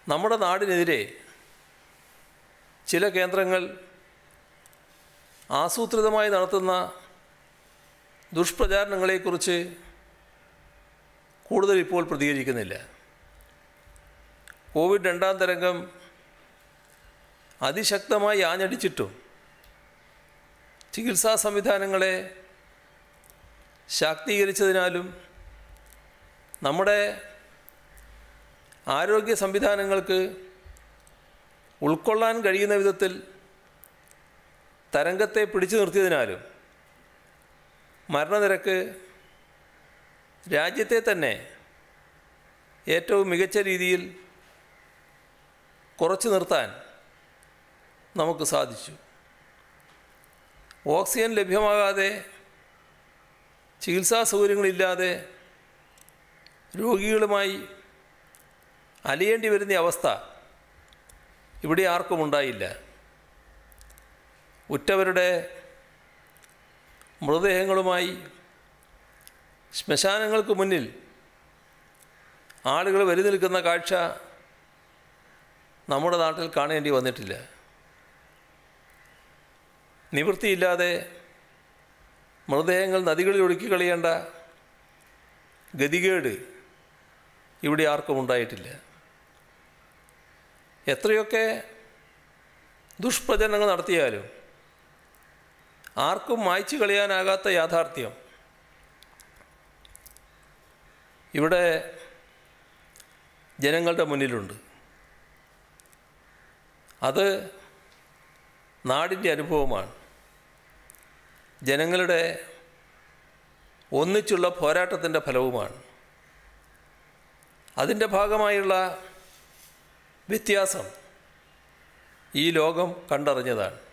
നമ്മുടെ നാടിനെതിരെ ചില കേന്ദ്രങ്ങൾ ആസൂത്രിതമായി നടത്തുന്ന ദുഷ്പ്രചാരണങ്ങളെക്കുറിച്ച് കൂടുതൽ ഇപ്പോൾ പ്രതികരിക്കുന്നില്ല കോവിഡ് രണ്ടാം തരംഗം അതിശക്തമായി ആഞ്ഞടിച്ചിട്ടും ചികിത്സാ സംവിധാനങ്ങളെ ശാക്തീകരിച്ചതിനാലും നമ്മുടെ ആരോഗ്യ സംവിധാനങ്ങൾക്ക് ഉൾക്കൊള്ളാൻ കഴിയുന്ന വിധത്തിൽ തരംഗത്തെ പിടിച്ചു നിർത്തിയതിനാലും മരണനിരക്ക് രാജ്യത്തെ തന്നെ ഏറ്റവും മികച്ച രീതിയിൽ കുറച്ചു നിർത്താൻ നമുക്ക് സാധിച്ചു ഓക്സിജൻ ലഭ്യമാകാതെ ചികിത്സാ സൗകര്യങ്ങളില്ലാതെ രോഗികളുമായി അലിയേണ്ടി വരുന്ന അവസ്ഥ ഇവിടെ ആർക്കും ഉണ്ടായില്ല ഉറ്റവരുടെ മൃതദേഹങ്ങളുമായി ശ്മശാനങ്ങൾക്ക് മുന്നിൽ ആളുകൾ വരി നിൽക്കുന്ന കാഴ്ച നമ്മുടെ നാട്ടിൽ കാണേണ്ടി വന്നിട്ടില്ല നിവൃത്തിയില്ലാതെ മൃതദേഹങ്ങൾ നദികളിൽ ഒഴുക്കി കളയേണ്ട ഗതികേട് ഇവിടെ ആർക്കും ഉണ്ടായിട്ടില്ല എത്രയൊക്കെ ദുഷ്പ്രചരണങ്ങൾ നടത്തിയാലും ആർക്കും മായ്ച്ചു കളയാനാകാത്ത യാഥാർത്ഥ്യം ഇവിടെ ജനങ്ങളുടെ മുന്നിലുണ്ട് അത് നാടിൻ്റെ അനുഭവമാണ് ജനങ്ങളുടെ ഒന്നിച്ചുള്ള പോരാട്ടത്തിൻ്റെ ഫലവുമാണ് അതിൻ്റെ ഭാഗമായുള്ള വ്യത്യാസം ഈ ലോകം കണ്ടറിഞ്ഞതാണ്